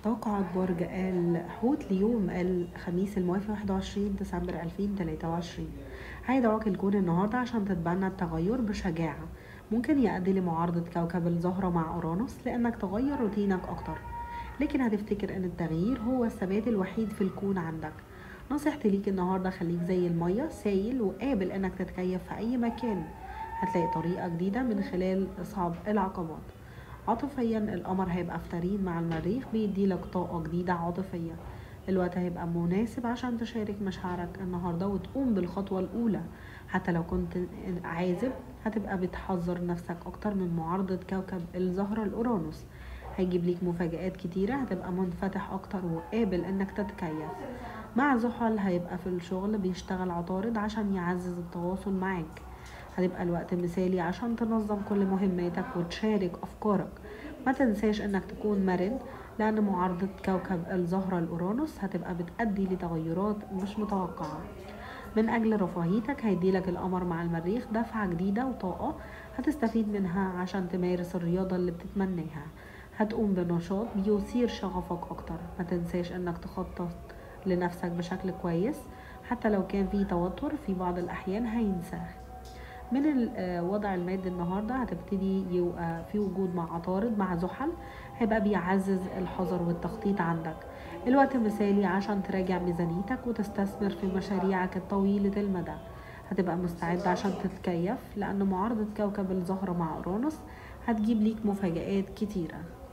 توقعات برج الحوت ليوم الخميس الموافق 21 ديسمبر 2023 هيدعوك الكون النهاردة عشان تتبنى التغير بشجاعة ممكن يؤدي لمعارضة كوكب الزهرة مع أورانوس لأنك تغير روتينك أكتر لكن هتفتكر أن التغيير هو الثبات الوحيد في الكون عندك نصيحتي ليك النهاردة خليك زي المية سايل وقابل أنك تتكيف في أي مكان هتلاقي طريقة جديدة من خلال إصعاب العقبات عاطفيا القمر هيبقى في ترين مع المريخ بيديلك طاقة جديدة عاطفية الوقت هيبقى مناسب عشان تشارك مشاعرك النهاردة وتقوم بالخطوة الأولى حتى لو كنت عازب هتبقى بتحذر نفسك أكتر من معارضة كوكب الزهرة الأورانوس هيجيب ليك مفاجآت كتيرة هتبقى منفتح أكتر وقابل إنك تتكيف مع زحل هيبقى في الشغل بيشتغل عطارد عشان يعزز التواصل معاك هتبقى الوقت مثالي عشان تنظم كل مهماتك وتشارك أفكارك ما تنساش انك تكون مرن لأن معارضة كوكب الزهرة الأورانوس هتبقى بتأدي لتغيرات مش متوقعة من أجل رفاهيتك هيديلك القمر مع المريخ دفعة جديدة وطاقة هتستفيد منها عشان تمارس الرياضة اللي بتتمناها هتقوم بنشاط بيثير شغفك أكتر ما تنساش انك تخطط لنفسك بشكل كويس حتى لو كان في توتر في بعض الأحيان هينساه من الوضع المادي النهاردة هتبتدي يبقى في وجود مع عطارد مع زحل هيبقى بيعزز الحذر والتخطيط عندك الوقت مثالي عشان تراجع ميزانيتك وتستثمر في مشاريعك الطويلة المدى هتبقى مستعد عشان تتكيف لأن معارضة كوكب الزهرة مع أورانوس هتجيب ليك مفاجآت كتيرة